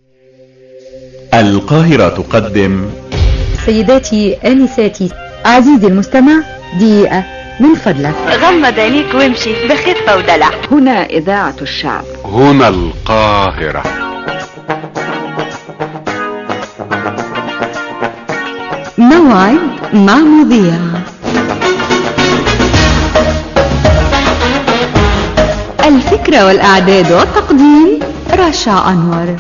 القاهرة تقدم سيداتي آنساتي عزيزي المستمع دقيقة من فضلك غمض عينيك وامشي بخفة ودلع هنا إذاعة الشعب هنا القاهرة موعد مع مذيع الفكرة والإعداد والتقديم رشا أنور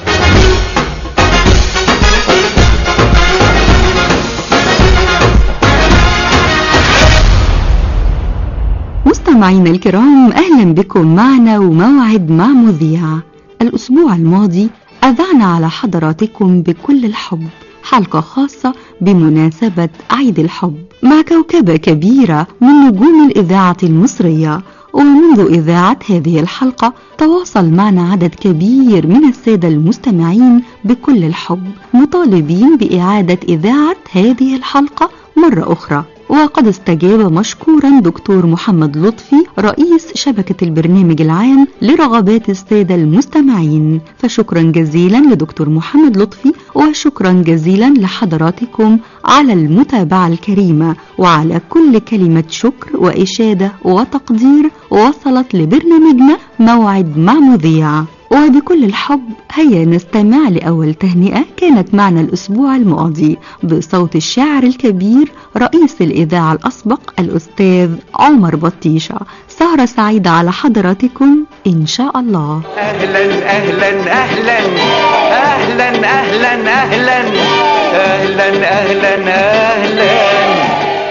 مستمعينا الكرام أهلا بكم معنا وموعد مع مذيع الأسبوع الماضي أذعنا على حضراتكم بكل الحب حلقة خاصة بمناسبة عيد الحب مع كوكبة كبيرة من نجوم الإذاعة المصرية ومنذ إذاعة هذه الحلقة تواصل معنا عدد كبير من السادة المستمعين بكل الحب مطالبين بإعادة إذاعة هذه الحلقة مرة أخرى وقد استجاب مشكورا دكتور محمد لطفي رئيس شبكة البرنامج العام لرغبات السادة المستمعين فشكرا جزيلا لدكتور محمد لطفي وشكرا جزيلا لحضراتكم على المتابعة الكريمة وعلى كل كلمة شكر وإشادة وتقدير وصلت لبرنامجنا موعد مع مذيع وبكل الحب هيا نستمع لأول تهنئة كانت معنا الأسبوع الماضي بصوت الشاعر الكبير رئيس الإذاعة الأسبق الأستاذ عمر بطيشة سهرة سعيدة على حضراتكم إن شاء الله اهلا اهلا اهلا اهلا اهلا اهلا اهلا اهلا اهلا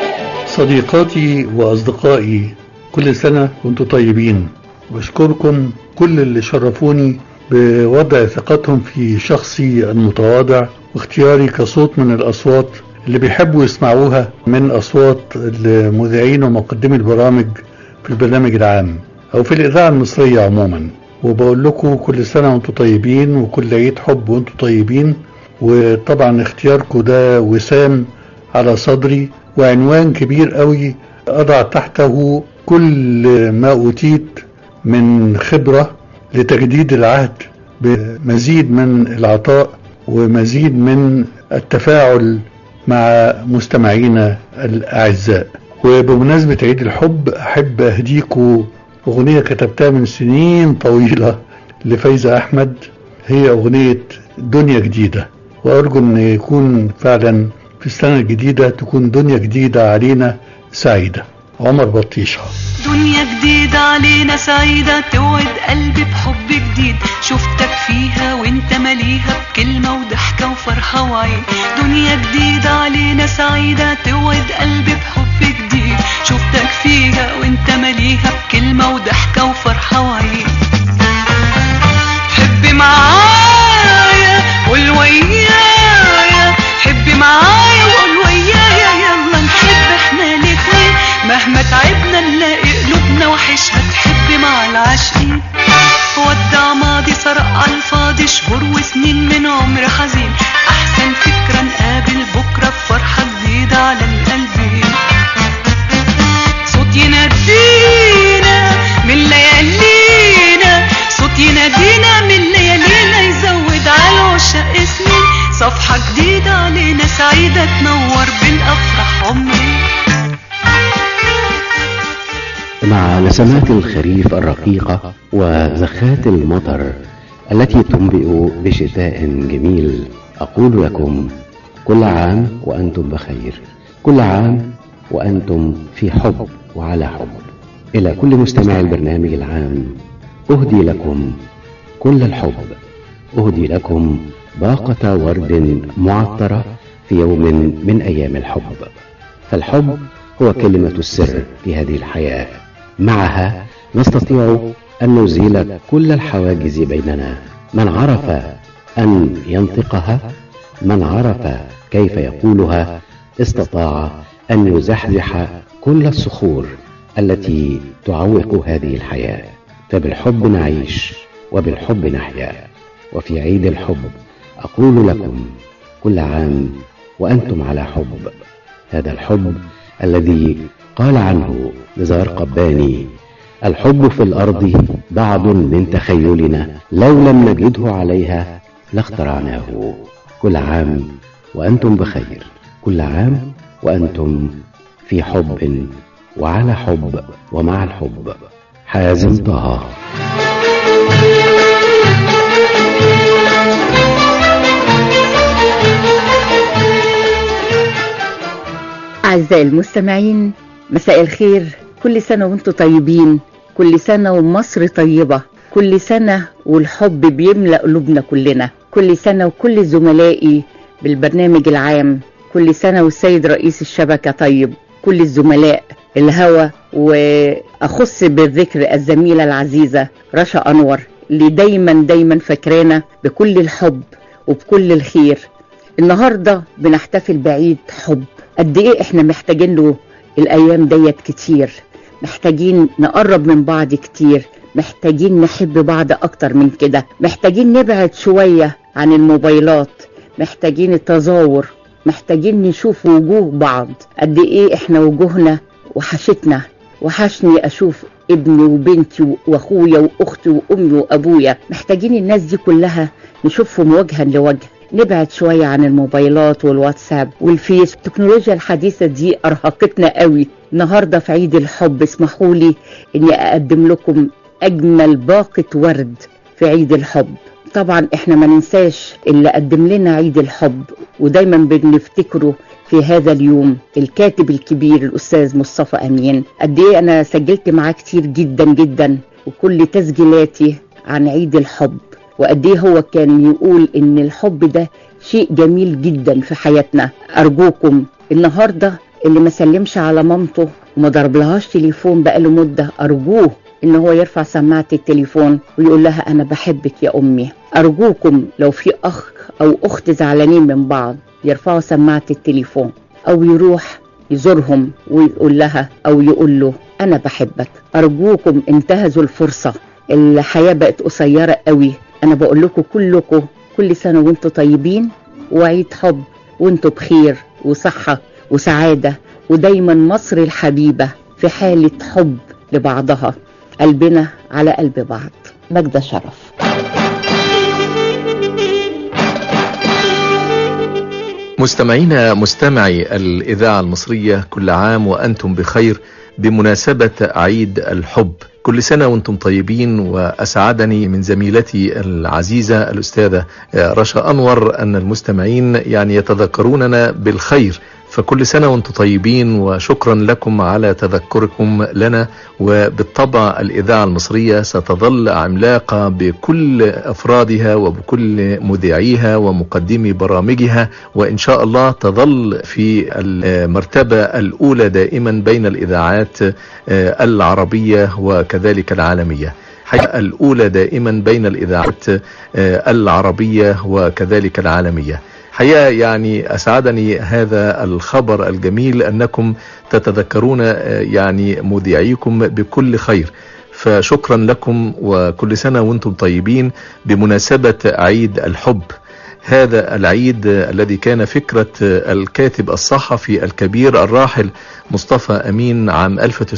صديقاتي وأصدقائي كل سنة وانتم طيبين واشكركم كل اللي شرفوني بوضع ثقتهم في شخصي المتواضع واختياري كصوت من الأصوات اللي بيحبوا يسمعوها من أصوات المذيعين ومقدمي البرامج في البرنامج العام أو في الإذاعة المصرية عموما وبقول لكم كل سنة وانتم طيبين وكل عيد حب وانتم طيبين وطبعا اختياركم ده وسام على صدري وعنوان كبير قوي أضع تحته كل ما أوتيت من خبرة لتجديد العهد بمزيد من العطاء ومزيد من التفاعل مع مستمعينا الأعزاء وبمناسبة عيد الحب أحب أهديكم أغنية كتبتها من سنين طويلة لفايزة أحمد هي أغنية دنيا جديدة وأرجو أن يكون فعلا في السنة الجديدة تكون دنيا جديدة علينا سعيدة عمر بطيشة دنيا جديدة علينا سعيدة توعد قلبي بحب جديد شفتك فيها وانت مليها بكلمة وضحكة وفرحة وعين دنيا جديدة علينا سعيدة توعد قلبي بحب جديد شفتك فيها وانت مليها بكلمة وضحكة وفرحة وعين حبي معايا قول ويايا حبي معايا وقول ويايا يلا نحب احنا الاتنين مهما تعبنا نلاقي قلوبنا وحشها تحب مع العاشقين ودع ماضي سرق على الفاضي شهور وسنين من عمر حزين احسن فكرة نقابل بكرة بفرحة جديدة على القلبين صوت ينادينا من ليالينا صوت ينادينا من ليالينا يزود على العشاق سنين صفحة جديدة علينا سعيدة تنور بالأفراح عمري مع نسمات الخريف الرقيقة وزخات المطر التي تنبئ بشتاء جميل أقول لكم كل عام وأنتم بخير كل عام وأنتم في حب وعلى حب إلى كل مستمع البرنامج العام أهدي لكم كل الحب أهدي لكم باقة ورد معطرة في يوم من أيام الحب فالحب هو كلمة السر في هذه الحياة معها نستطيع أن نزيل كل الحواجز بيننا من عرف أن ينطقها من عرف كيف يقولها استطاع أن يزحزح كل الصخور التي تعوق هذه الحياة فبالحب نعيش وبالحب نحيا وفي عيد الحب أقول لكم كل عام وأنتم على حب هذا الحب الذي قال عنه نزار قباني الحب في الأرض بعض من تخيلنا لو لم نجده عليها لاخترعناه كل عام وأنتم بخير كل عام وأنتم في حب وعلى حب ومع الحب حازم طه أعزائي المستمعين مساء الخير كل سنة وانتم طيبين كل سنة ومصر طيبة كل سنة والحب بيملأ قلوبنا كلنا كل سنة وكل زملائي بالبرنامج العام كل سنة والسيد رئيس الشبكة طيب كل الزملاء الهوى وأخص بالذكر الزميلة العزيزة رشا أنور اللي دايما دايما فاكرانا بكل الحب وبكل الخير النهاردة بنحتفل بعيد حب قد ايه احنا محتاجين له الايام ديت كتير محتاجين نقرب من بعض كتير محتاجين نحب بعض اكتر من كده محتاجين نبعد شوية عن الموبايلات محتاجين التزاور محتاجين نشوف وجوه بعض قد ايه احنا وجوهنا وحشتنا وحشني اشوف ابني وبنتي واخويا واختي وامي وابويا محتاجين الناس دي كلها نشوفهم وجها لوجه نبعد شوية عن الموبايلات والواتساب والفيس التكنولوجيا الحديثة دي أرهقتنا قوي النهاردة في عيد الحب اسمحوا لي أني أقدم لكم أجمل باقة ورد في عيد الحب طبعا احنا ما ننساش اللي قدم لنا عيد الحب ودايما بنفتكره في هذا اليوم الكاتب الكبير الأستاذ مصطفى أمين قد إيه أنا سجلت معاه كتير جدا جدا وكل تسجيلاتي عن عيد الحب وقد ايه هو كان يقول ان الحب ده شيء جميل جدا في حياتنا ارجوكم النهارده اللي ما سلمش على مامته وما ضربلهاش تليفون بقاله مده ارجوه ان هو يرفع سماعه التليفون ويقول لها انا بحبك يا امي ارجوكم لو في اخ او اخت زعلانين من بعض يرفعوا سماعه التليفون او يروح يزورهم ويقول لها او يقول له انا بحبك ارجوكم انتهزوا الفرصه الحياه بقت قصيره قوي انا بقول لكم كلكم كل سنه وانتم طيبين وعيد حب وانتم بخير وصحه وسعاده ودايما مصر الحبيبه في حاله حب لبعضها قلبنا على قلب بعض مجد شرف مستمعينا مستمعي الإذاعة المصرية كل عام وأنتم بخير بمناسبة عيد الحب كل سنة وانتم طيبين وأسعدني من زميلتي العزيزة الأستاذة رشا أنور أن المستمعين يعني يتذكروننا بالخير فكل سنة وانتم طيبين وشكرا لكم على تذكركم لنا وبالطبع الإذاعة المصرية ستظل عملاقة بكل أفرادها وبكل مذيعيها ومقدمي برامجها وإن شاء الله تظل في المرتبة الأولى دائما بين الإذاعات العربية وكذلك العالمية الأولى دائما بين الإذاعات العربية وكذلك العالمية حقيقة يعني أسعدني هذا الخبر الجميل أنكم تتذكرون يعني مذيعيكم بكل خير فشكرا لكم وكل سنة وانتم طيبين بمناسبة عيد الحب هذا العيد الذي كان فكرة الكاتب الصحفي الكبير الراحل مصطفى أمين عام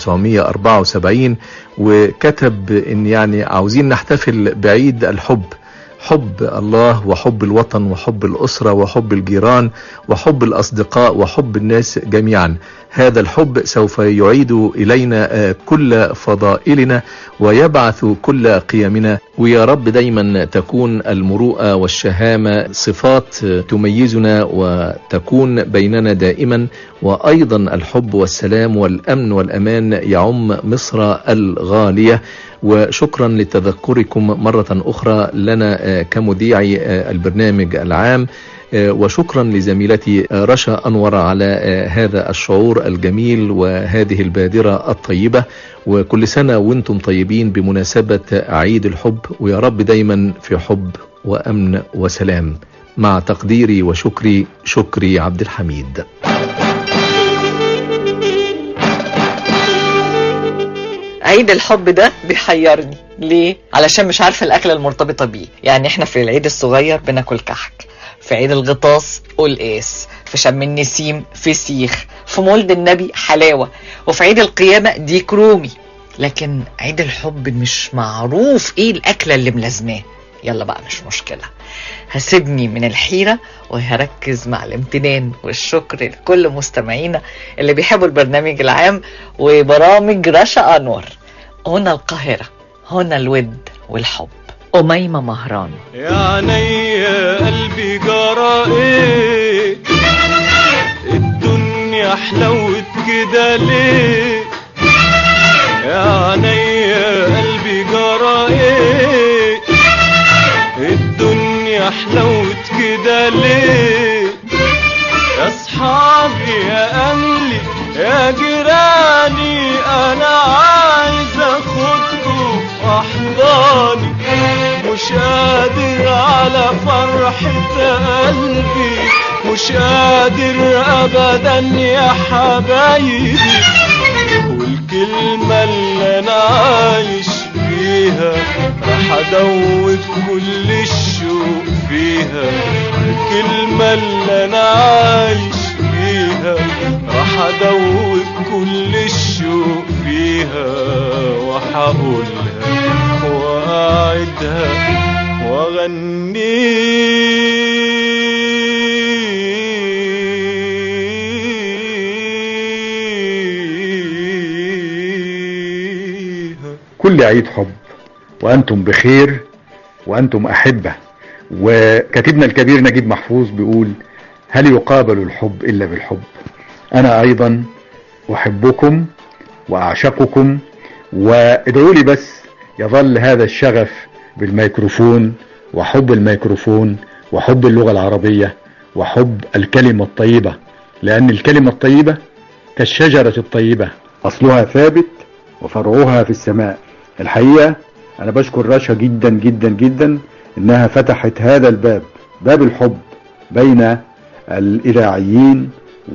1974 وكتب إن يعني عاوزين نحتفل بعيد الحب حب الله وحب الوطن وحب الأسرة وحب الجيران وحب الأصدقاء وحب الناس جميعا هذا الحب سوف يعيد إلينا كل فضائلنا ويبعث كل قيمنا ويا رب دايما تكون المروءة والشهامة صفات تميزنا وتكون بيننا دائما وأيضا الحب والسلام والأمن والأمان يعم مصر الغالية وشكرا لتذكركم مرة أخرى لنا كمذيعي البرنامج العام وشكرا لزميلتي رشا أنور على هذا الشعور الجميل وهذه البادرة الطيبة وكل سنة وانتم طيبين بمناسبة عيد الحب ويا رب دايما في حب وأمن وسلام مع تقديري وشكري شكري عبد الحميد عيد الحب ده بيحيرني ليه؟ علشان مش عارفة الأكلة المرتبطة بيه يعني احنا في العيد الصغير بناكل كحك في عيد الغطاس قلقاس في شم النسيم فسيخ في مولد النبي حلاوة وفي عيد القيامة ديك رومي لكن عيد الحب مش معروف ايه الأكلة اللي ملازماه يلا بقى مش مشكلة هسيبني من الحيرة وهركز مع الامتنان والشكر لكل مستمعينا اللي بيحبوا البرنامج العام وبرامج رشا أنور هنا القاهرة هنا الود والحب أميمة مهران يا عيني قلبي جرى ايه الدنيا حلوت كده ليه يا عيني قلبي جرى ايه الدنيا حلوت كده ليه يا اصحابي يا اهلي يا جيراني انا عايز اخدكم في احضاني مش قادر على فرحة قلبي مش قادر ابدا يا حبايبي والكلمة اللي انا عايش فيها راح ادوب كل الشوق فيها الكلمة اللي انا عايش فيها راح ادوب كل الشوق فيها وهقولها واعدها واغنيها كل عيد حب وأنتم بخير وأنتم أحبة وكاتبنا الكبير نجيب محفوظ بيقول هل يقابل الحب إلا بالحب أنا أيضا أحبكم وأعشقكم وادعوا لي بس يظل هذا الشغف بالميكروفون وحب الميكروفون وحب اللغة العربية وحب الكلمة الطيبة لأن الكلمة الطيبة كالشجرة الطيبة أصلها ثابت وفرعها في السماء الحقيقة أنا بشكر رشا جدا جدا جدا إنها فتحت هذا الباب باب الحب بين الإذاعيين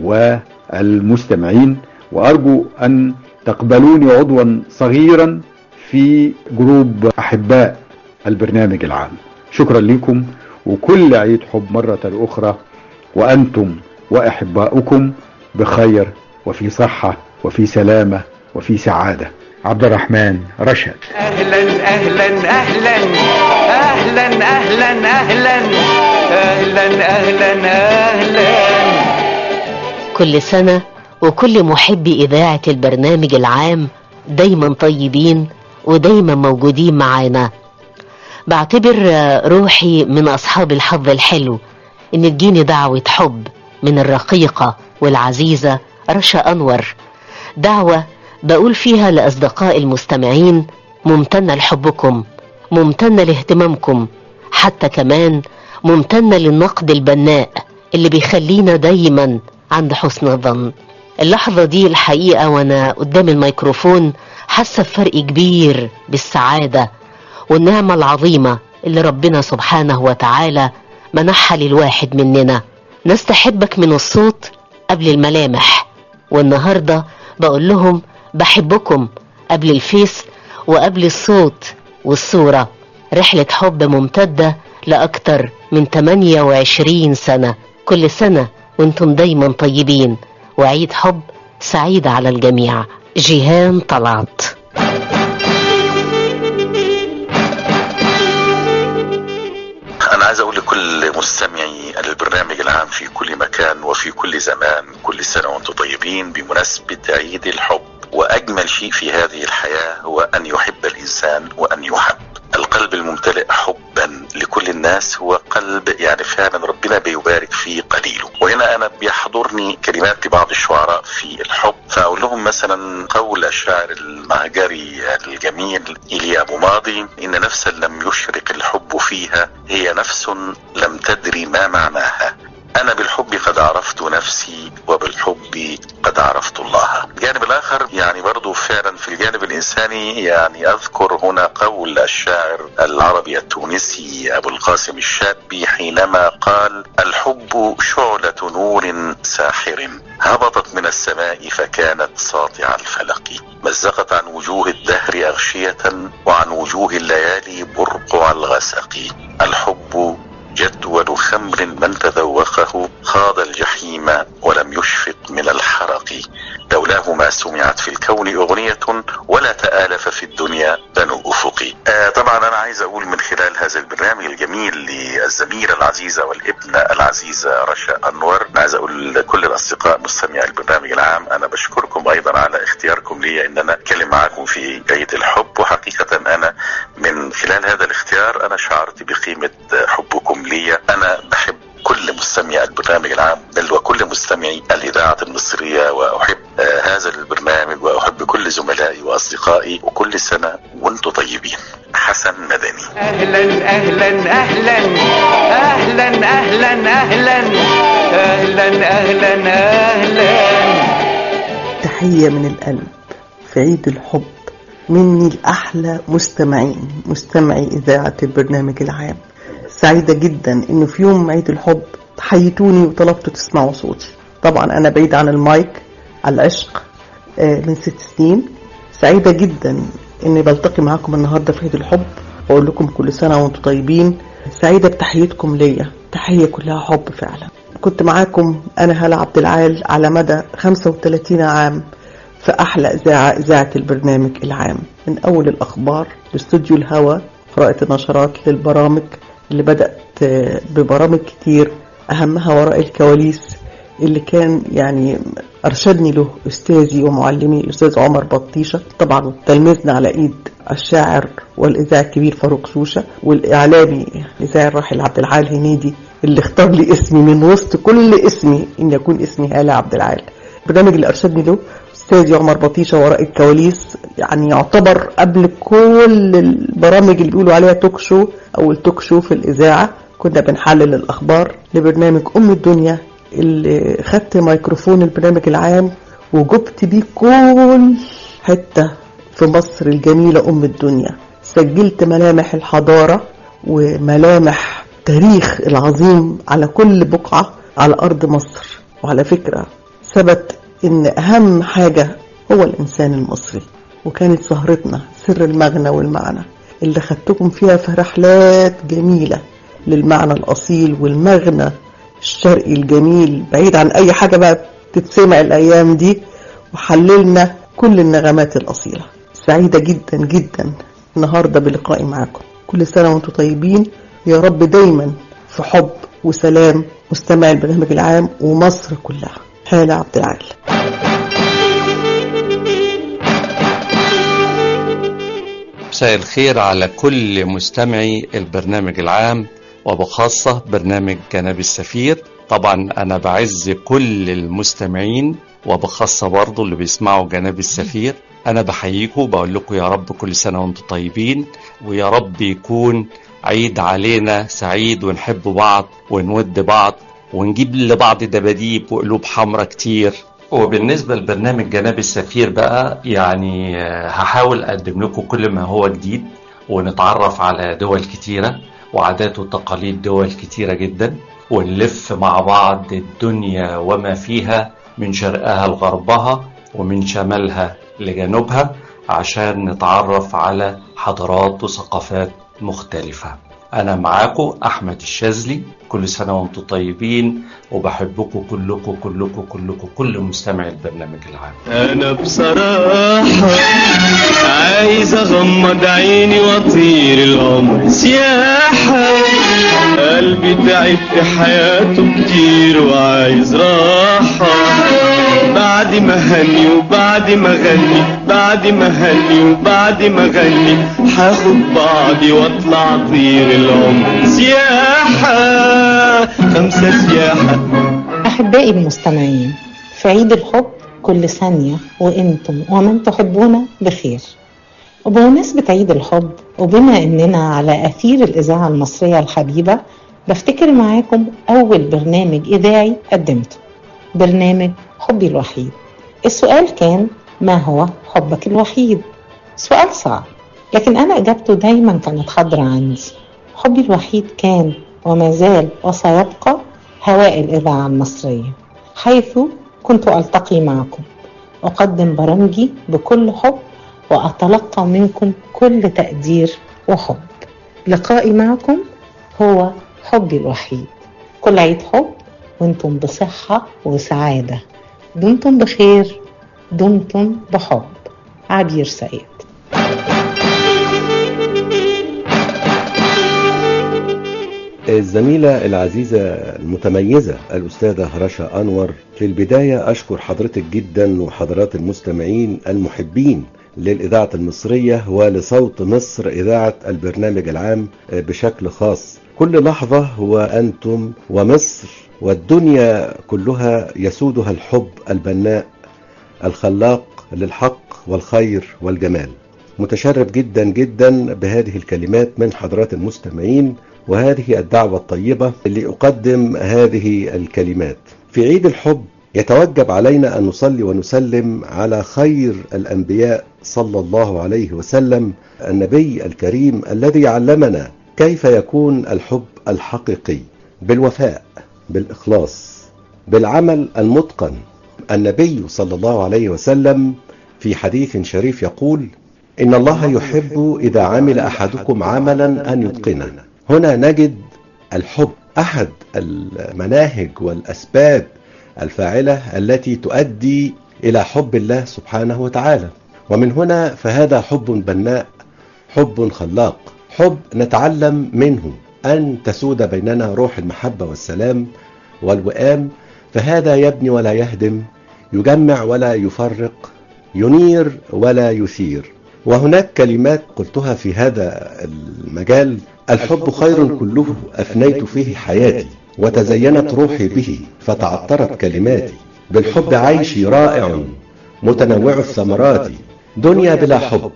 والمستمعين وأرجو أن تقبلوني عضوا صغيرا في جروب أحباء البرنامج العام شكرا لكم وكل عيد حب مرة أخرى وأنتم وأحباؤكم بخير وفي صحة وفي سلامة وفي سعادة عبد الرحمن رشد اهلا اهلا اهلا اهلا اهلا اهلا اهلا اهلا اهلا كل سنة وكل محبي إذاعة البرنامج العام دايما طيبين ودايما موجودين معانا بعتبر روحي من أصحاب الحظ الحلو إن تجيني دعوة حب من الرقيقة والعزيزة رشا أنور دعوة بقول فيها لأصدقاء المستمعين ممتنة لحبكم ممتنة لاهتمامكم حتى كمان ممتنة للنقد البناء اللي بيخلينا دايما عند حسن الظن اللحظة دي الحقيقة وانا قدام الميكروفون حاسة بفرق كبير بالسعادة والنعمة العظيمة اللي ربنا سبحانه وتعالى منحها للواحد مننا ناس تحبك من الصوت قبل الملامح والنهاردة بقول لهم بحبكم قبل الفيس وقبل الصوت والصورة رحلة حب ممتدة لأكتر من 28 سنة كل سنة وانتم دايما طيبين وعيد حب سعيد على الجميع جيهان طلعت أنا عايز أقول لكل مستمعي البرنامج العام في كل مكان وفي كل زمان كل سنة وأنتم طيبين بمناسبة عيد الحب وأجمل شيء في هذه الحياة هو أن يحب الإنسان وأن يحب القلب الممتلئ حبا لكل الناس هو قلب يعني فعلا ربنا بيبارك فيه قليله وهنا انا بيحضرني كلمات لبعض الشعراء في الحب فاقول لهم مثلا قول الشاعر المهجري الجميل ايليا ابو ماضي ان نفسا لم يشرق الحب فيها هي نفس لم تدري ما معناها انا بالحب قد عرفت نفسي وبالحب قد عرفت الله الجانب الاخر يعني برضو فعلا في الجانب الانساني يعني اذكر هنا قول الشاعر العربي التونسي ابو القاسم الشابي حينما قال الحب شعلة نور ساحر هبطت من السماء فكانت ساطع الفلق مزقت عن وجوه الدهر اغشية وعن وجوه الليالي برقع الغسق الحب جدول خمر من تذوقه خاض الجحيم ولم يشفق من الحرق لولاه ما سمعت في الكون أغنية ولا تآلف في الدنيا بنو أفقي آه طبعا أنا عايز أقول من خلال هذا البرنامج العزيزة والابنة العزيزة رشا أنور أنا عايز أقول لكل الأصدقاء مستمعي البرنامج العام أنا بشكركم أيضا على اختياركم لي أن أنا أتكلم معكم في عيد الحب وحقيقة أنا من خلال هذا الاختيار أنا شعرت بقيمة حبكم لي أنا بحب كل مستمعي البرنامج العام بل وكل مستمعي الإذاعة المصرية وأحب آه هذا البرنامج وأحب كل زملائي وأصدقائي وكل سنة وأنتم طيبين حسن مدني اهلا اهلا اهلا اهلا اهلا اهلا اهلا اهلا اهلا تحية من القلب في عيد الحب مني لأحلى مستمعين مستمعي إذاعة البرنامج العام سعيدة جدا إنه في يوم عيد الحب حيتوني وطلبتوا تسمعوا صوتي طبعا أنا بعيد عن المايك على العشق آه، من ست سنين سعيدة جدا إني بلتقي معاكم النهاردة في عيد الحب وأقول لكم كل سنة وأنتم طيبين سعيدة بتحيتكم ليا تحية كلها حب فعلا كنت معاكم أنا هلا عبد العال على مدى 35 عام في أحلى إذاعة إذاعة البرنامج العام من أول الأخبار لاستوديو الهوا قراءة النشرات للبرامج اللي بدأت آه، ببرامج كتير أهمها وراء الكواليس اللي كان يعني أرشدني له أستاذي ومعلمي الأستاذ عمر بطيشة طبعا تلميذنا على إيد الشاعر والإذاعي الكبير فاروق شوشة والإعلامي الإذاعي الراحل عبد العال هنيدي اللي اختار لي اسمي من وسط كل اسمي إن يكون اسمي هالة عبد العال البرنامج اللي أرشدني له أستاذي عمر بطيشة وراء الكواليس يعني يعتبر قبل كل البرامج اللي بيقولوا عليها توك شو أو التوك شو في الإذاعة كنا بنحلل الأخبار لبرنامج أم الدنيا اللي خدت ميكروفون البرنامج العام وجبت بيه كل حتة في مصر الجميلة أم الدنيا سجلت ملامح الحضارة وملامح تاريخ العظيم على كل بقعة على أرض مصر وعلى فكرة ثبت إن أهم حاجة هو الإنسان المصري وكانت سهرتنا سر المغنى والمعنى اللي خدتكم فيها في رحلات جميلة للمعنى الأصيل والمغنى الشرقي الجميل بعيد عن أي حاجة بقى تتسمع الأيام دي وحللنا كل النغمات الأصيلة سعيدة جدا جدا النهاردة بلقائي معاكم كل سنة وانتم طيبين يا رب دايما في حب وسلام مستمع البرنامج العام ومصر كلها هالة عبد العال مساء الخير على كل مستمعي البرنامج العام وبخاصة برنامج جناب السفير طبعا أنا بعز كل المستمعين وبخاصة برضو اللي بيسمعوا جناب السفير أنا بحييكم وبقول لكم يا رب كل سنة وانتم طيبين ويا رب يكون عيد علينا سعيد ونحب بعض ونود بعض ونجيب لبعض دباديب وقلوب حمرة كتير وبالنسبة لبرنامج جناب السفير بقى يعني آه، هحاول أقدم لكم كل ما هو جديد ونتعرف على دول كتيرة وعادات وتقاليد دول كتيرة جدا ونلف مع بعض الدنيا وما فيها من شرقها لغربها ومن شمالها لجنوبها عشان نتعرف على حضارات وثقافات مختلفة أنا معاكم أحمد الشاذلي كل سنة وأنتم طيبين وبحبكم كلكم كلكم كلكم كل مستمعي البرنامج العام انا بصراحة عايز اغمض عيني واطير العمر سياحة قلبي تعب في حياته كتير وعايز راحة بعد ما هني وبعد ما غني بعد ما هني وبعد ما غني هاخد بعضي واطلع اطير العمر سياحة خمسة سياحة أحبائي المستمعين في عيد الحب كل ثانية وإنتم ومن تحبون بخير وبمناسبة عيد الحب وبما إننا على أثير الإذاعة المصرية الحبيبة بفتكر معاكم أول برنامج إذاعي قدمته برنامج حبي الوحيد السؤال كان ما هو حبك الوحيد سؤال صعب لكن أنا إجابته دايما كانت حاضرة عندي حبي الوحيد كان وما زال وسيبقى هواء الإذاعة المصرية حيث كنت ألتقي معكم أقدم برامجي بكل حب وأتلقى منكم كل تقدير وحب لقائي معكم هو حبي الوحيد كل عيد حب وانتم بصحة وسعادة دمتم بخير دمتم بحب عبير سيد الزميلة العزيزة المتميزة الأستاذة رشا أنور في البداية أشكر حضرتك جدا وحضرات المستمعين المحبين للإذاعة المصرية ولصوت مصر إذاعة البرنامج العام بشكل خاص كل لحظة وأنتم ومصر والدنيا كلها يسودها الحب البناء الخلاق للحق والخير والجمال متشرف جدا جدا بهذه الكلمات من حضرات المستمعين وهذه الدعوة الطيبة اللي أقدم هذه الكلمات في عيد الحب يتوجب علينا أن نصلي ونسلم على خير الأنبياء صلى الله عليه وسلم النبي الكريم الذي علمنا كيف يكون الحب الحقيقي بالوفاء بالإخلاص بالعمل المتقن النبي صلى الله عليه وسلم في حديث شريف يقول إن الله يحب إذا عمل أحدكم عملا أن يتقنه هنا نجد الحب أحد المناهج والأسباب الفاعلة التي تؤدي إلى حب الله سبحانه وتعالى ومن هنا فهذا حب بناء حب خلاق حب نتعلم منه أن تسود بيننا روح المحبة والسلام والوئام فهذا يبني ولا يهدم يجمع ولا يفرق ينير ولا يثير وهناك كلمات قلتها في هذا المجال الحب خير كله أفنيت فيه حياتي وتزينت روحي به فتعطرت كلماتي بالحب عيشي رائع متنوع الثمرات دنيا بلا حب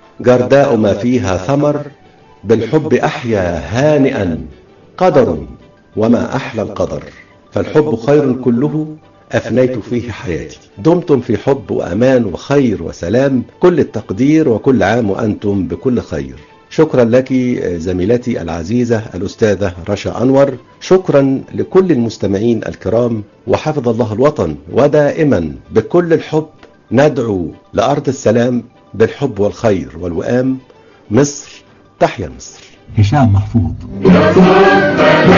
جرداء ما فيها ثمر بالحب أحيا هانئا قدر وما أحلى القدر فالحب خير كله أفنيت فيه حياتي دمتم في حب وأمان وخير وسلام كل التقدير وكل عام وأنتم بكل خير شكرا لك زميلتي العزيزة الأستاذة رشا أنور شكرا لكل المستمعين الكرام وحفظ الله الوطن ودائما بكل الحب ندعو لأرض السلام بالحب والخير والوئام مصر تحيا مصر هشام محفوظ يا صوت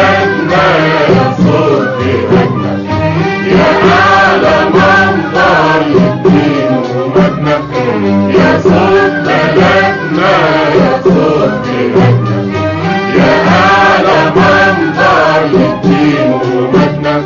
بلدنا يا صوت بلدنا يا أعلى منظر للدين ومجدنا يا صوت بلدنا يا صوت بلدنا يا أعلى منظر للدين ومجدنا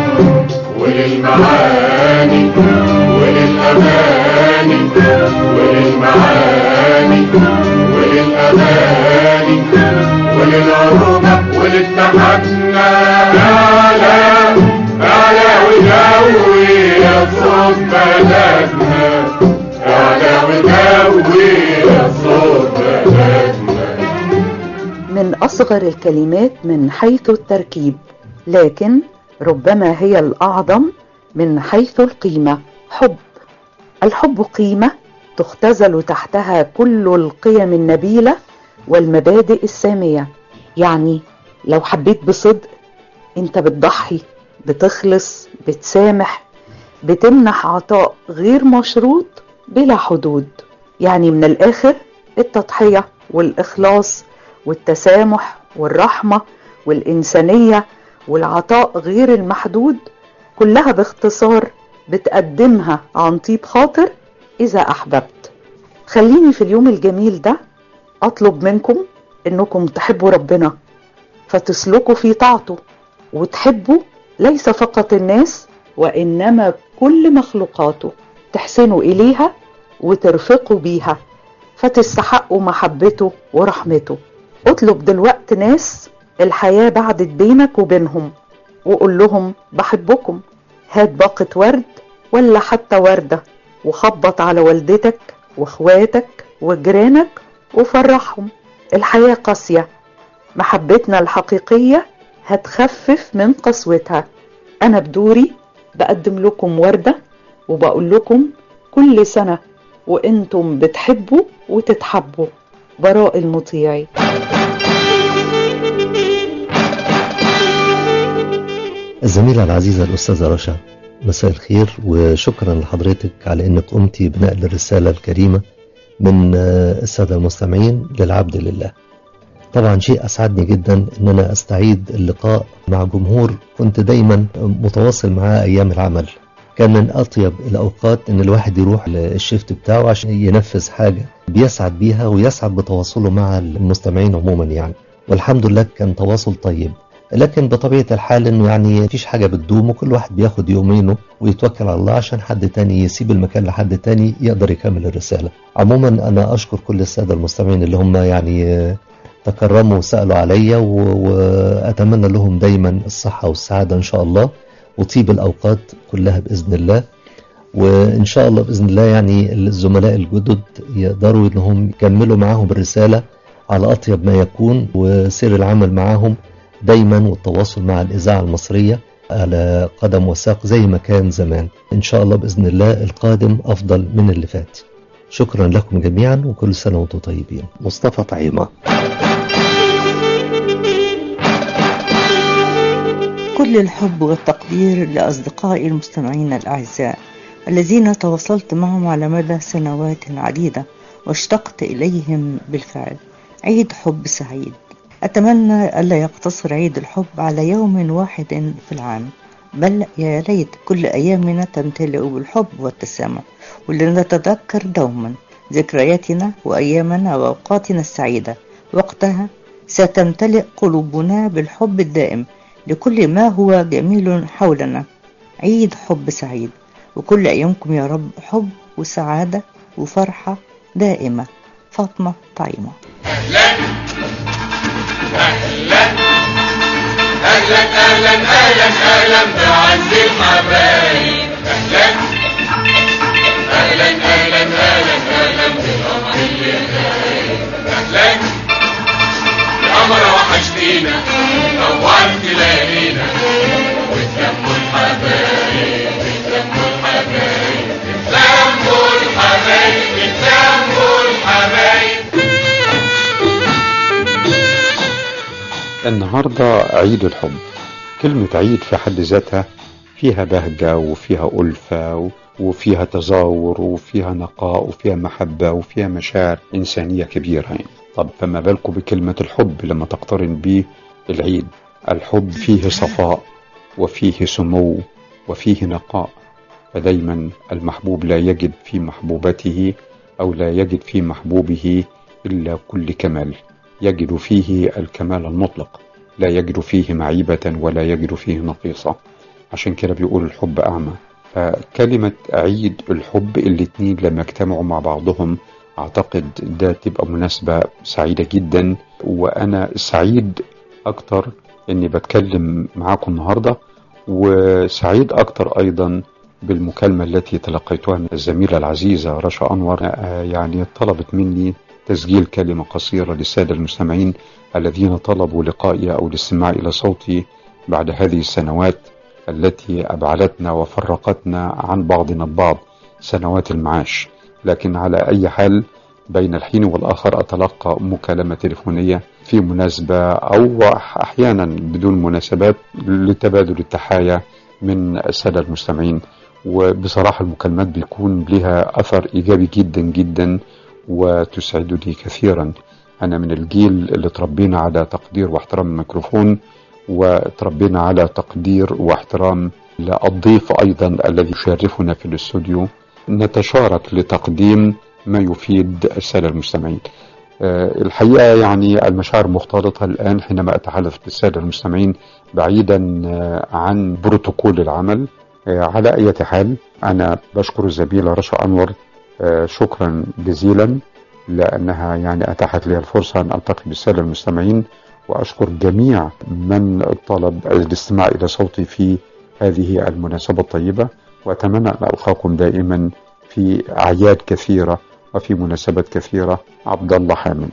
وللمعاني وللأماني وللمعاني وللأماني وللعروبة وللتحدنا أعلى أعلى وجوي يا صوت بلدنا أعلى وجوي يا صوت بلدنا من أصغر الكلمات من حيث التركيب لكن ربما هي الأعظم من حيث القيمة حب الحب قيمة تختزل تحتها كل القيم النبيلة والمبادئ السامية يعني لو حبيت بصدق انت بتضحي بتخلص بتسامح بتمنح عطاء غير مشروط بلا حدود يعني من الآخر التضحية والإخلاص والتسامح والرحمة والإنسانية والعطاء غير المحدود كلها باختصار بتقدمها عن طيب خاطر إذا أحببت خليني في اليوم الجميل ده أطلب منكم إنكم تحبوا ربنا فتسلكوا في طاعته وتحبوا ليس فقط الناس وإنما كل مخلوقاته تحسنوا إليها وترفقوا بيها فتستحقوا محبته ورحمته اطلب دلوقت ناس الحياة بعدت بينك وبينهم وقول لهم بحبكم هات باقة ورد ولا حتى وردة وخبط على والدتك واخواتك وجيرانك وفرحهم الحياة قاسية محبتنا الحقيقية هتخفف من قسوتها أنا بدوري بقدم لكم وردة وبقول لكم كل سنة وانتم بتحبوا وتتحبوا براء المطيعي الزميلة العزيزة الأستاذة رشا مساء الخير وشكرا لحضرتك على أنك قمتي بنقل الرسالة الكريمة من السادة المستمعين للعبد لله طبعا شيء أسعدني جدا أن أنا أستعيد اللقاء مع جمهور كنت دايما متواصل معاه أيام العمل كان من أطيب الأوقات أن الواحد يروح للشيفت بتاعه عشان ينفذ حاجة بيسعد بيها ويسعد بتواصله مع المستمعين عموما يعني والحمد لله كان تواصل طيب لكن بطبيعة الحال انه يعني مفيش حاجة بتدوم وكل واحد بياخد يومينه ويتوكل على الله عشان حد تاني يسيب المكان لحد تاني يقدر يكمل الرسالة عموما انا اشكر كل السادة المستمعين اللي هم يعني تكرموا وسألوا عليا واتمنى لهم دايما الصحة والسعادة ان شاء الله وطيب الاوقات كلها باذن الله وان شاء الله باذن الله يعني الزملاء الجدد يقدروا انهم يكملوا معاهم الرسالة على اطيب ما يكون وسير العمل معاهم دايما والتواصل مع الإذاعة المصرية على قدم وساق زي ما كان زمان إن شاء الله بإذن الله القادم أفضل من اللي فات شكرا لكم جميعا وكل سنة وانتم طيبين مصطفى طعيمة كل الحب والتقدير لأصدقائي المستمعين الأعزاء الذين تواصلت معهم على مدى سنوات عديدة واشتقت إليهم بالفعل عيد حب سعيد أتمنى ألا يقتصر عيد الحب على يوم واحد في العام بل يا ليت كل أيامنا تمتلئ بالحب والتسامح ولنتذكر دوما ذكرياتنا وأيامنا وأوقاتنا السعيدة وقتها ستمتلئ قلوبنا بالحب الدائم لكل ما هو جميل حولنا عيد حب سعيد وكل أيامكم يا رب حب وسعادة وفرحة دائمة فاطمة طعيمة اهلا اهلا اهلا اهلا اهلا بعز الحبايب اهلا اهلا اهلا اهلا اهلا بقمر اللي غايب اهلا يا قمر وحشتينا نورت ليالينا وتلموا الحبايب تلموا الحبايب تلموا الحبايب تلموا الحبايب النهاردة عيد الحب كلمة عيد في حد ذاتها فيها بهجة وفيها ألفة وفيها تزاور وفيها نقاء وفيها محبة وفيها مشاعر إنسانية كبيرة يعني. طب فما بالكم بكلمة الحب لما تقترن به العيد الحب فيه صفاء وفيه سمو وفيه نقاء فدايما المحبوب لا يجد في محبوبته أو لا يجد في محبوبه إلا كل كمال يجد فيه الكمال المطلق لا يجد فيه معيبة ولا يجد فيه نقيصة عشان كده بيقول الحب أعمى فكلمة عيد الحب الاتنين لما اجتمعوا مع بعضهم أعتقد ده تبقى مناسبة سعيدة جدا وأنا سعيد أكتر إني بتكلم معاكم النهاردة وسعيد أكتر أيضا بالمكالمة التي تلقيتها من الزميلة العزيزة رشا أنور يعني طلبت مني تسجيل كلمة قصيرة للسادة المستمعين الذين طلبوا لقائي أو الاستماع إلى صوتي بعد هذه السنوات التي أبعدتنا وفرقتنا عن بعضنا البعض سنوات المعاش لكن على أي حال بين الحين والآخر أتلقى مكالمة تليفونية في مناسبة أو أحيانا بدون مناسبات لتبادل التحايا من السادة المستمعين وبصراحة المكالمات بيكون لها أثر إيجابي جدا جدا وتسعدني كثيرا أنا من الجيل اللي تربينا على تقدير واحترام الميكروفون وتربينا على تقدير واحترام الضيف أيضا الذي يشرفنا في الاستوديو نتشارك لتقديم ما يفيد السادة المستمعين أه الحقيقة يعني المشاعر مختلطة الآن حينما أتحدث للسادة المستمعين بعيدا عن بروتوكول العمل أه على أي حال أنا بشكر الزميلة رشا أنور شكرا جزيلا لأنها يعني أتاحت لي الفرصة أن ألتقي بالسادة المستمعين وأشكر جميع من طلب الاستماع إلى صوتي في هذه المناسبة الطيبة وأتمنى أن ألقاكم دائما في أعياد كثيرة وفي مناسبات كثيرة عبد الله حامد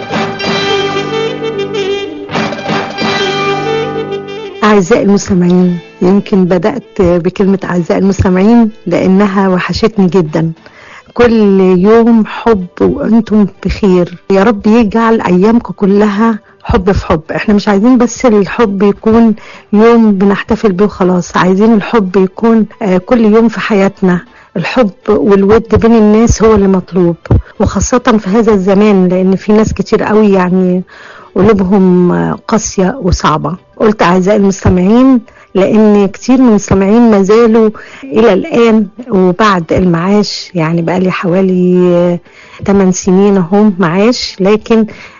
أعزائي المستمعين يمكن بدأت بكلمة أعزائي المستمعين لأنها وحشتني جدا كل يوم حب وانتم بخير يا رب يجعل ايامكم كلها حب في حب احنا مش عايزين بس الحب يكون يوم بنحتفل بيه وخلاص عايزين الحب يكون آه كل يوم في حياتنا الحب والود بين الناس هو اللي مطلوب وخاصة في هذا الزمان لان في ناس كتير قوي يعني قلوبهم قاسية وصعبة قلت أعزائي المستمعين لأن كتير من المستمعين ما زالوا إلى الآن وبعد المعاش يعني بقى لي حوالي 8 سنين أهو معاش لكن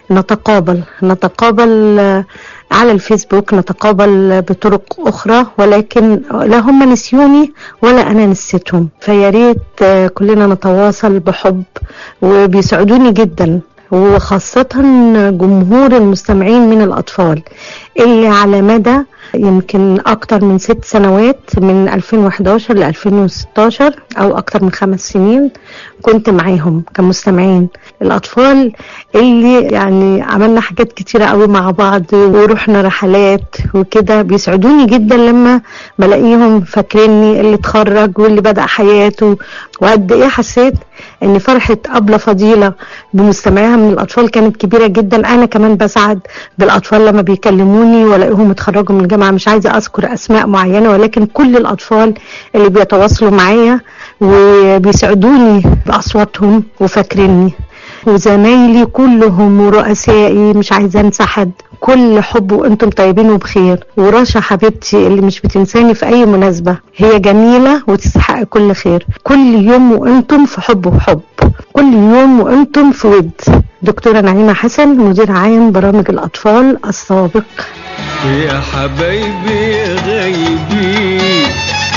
نتقابل نتقابل آه، على الفيسبوك نتقابل بطرق أخرى ولكن لا هم نسيوني ولا أنا نسيتهم فيا ريت آه، كلنا نتواصل بحب وبيسعدوني جدا وخاصة جمهور المستمعين من الأطفال اللي على مدى يمكن أكتر من ست سنوات من 2011 ل 2016 أو أكتر من خمس سنين كنت معاهم كمستمعين الأطفال اللي يعني عملنا حاجات كتيرة قوي مع بعض ورحنا رحلات وكده بيسعدوني جدا لما بلاقيهم فاكريني اللي اتخرج واللي بدأ حياته وقد ايه حسيت ان فرحة أبلة فضيلة بمستمعيها من الأطفال كانت كبيرة جدا أنا كمان بسعد بالأطفال لما بيكلموني ولاقيهم اتخرجوا من الجامعة مش عايزة أذكر أسماء معينة ولكن كل الأطفال اللي بيتواصلوا معايا وبيسعدوني بأصواتهم وفاكريني وزمايلي كلهم ورؤسائي مش عايزة انسى حد كل حب وانتم طيبين وبخير ورشا حبيبتي اللي مش بتنساني في اي مناسبة هي جميلة وتستحق كل خير كل يوم وانتم في حب وحب كل يوم وانتم في ود دكتورة نعيمة حسن مدير عام برامج الاطفال السابق يا حبايبي يا غايبين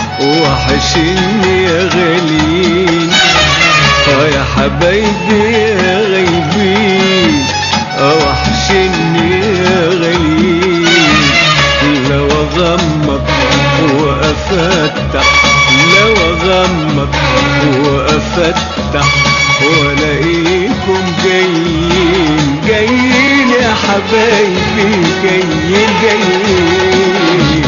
وحشني يا غاليين اه يا حبايبي يا غايبين اه وحشني يا غاليين لو اغمض وافتح لو اغمض وافتح والاقيكم جايين جايين يا حبايبي جايين جايين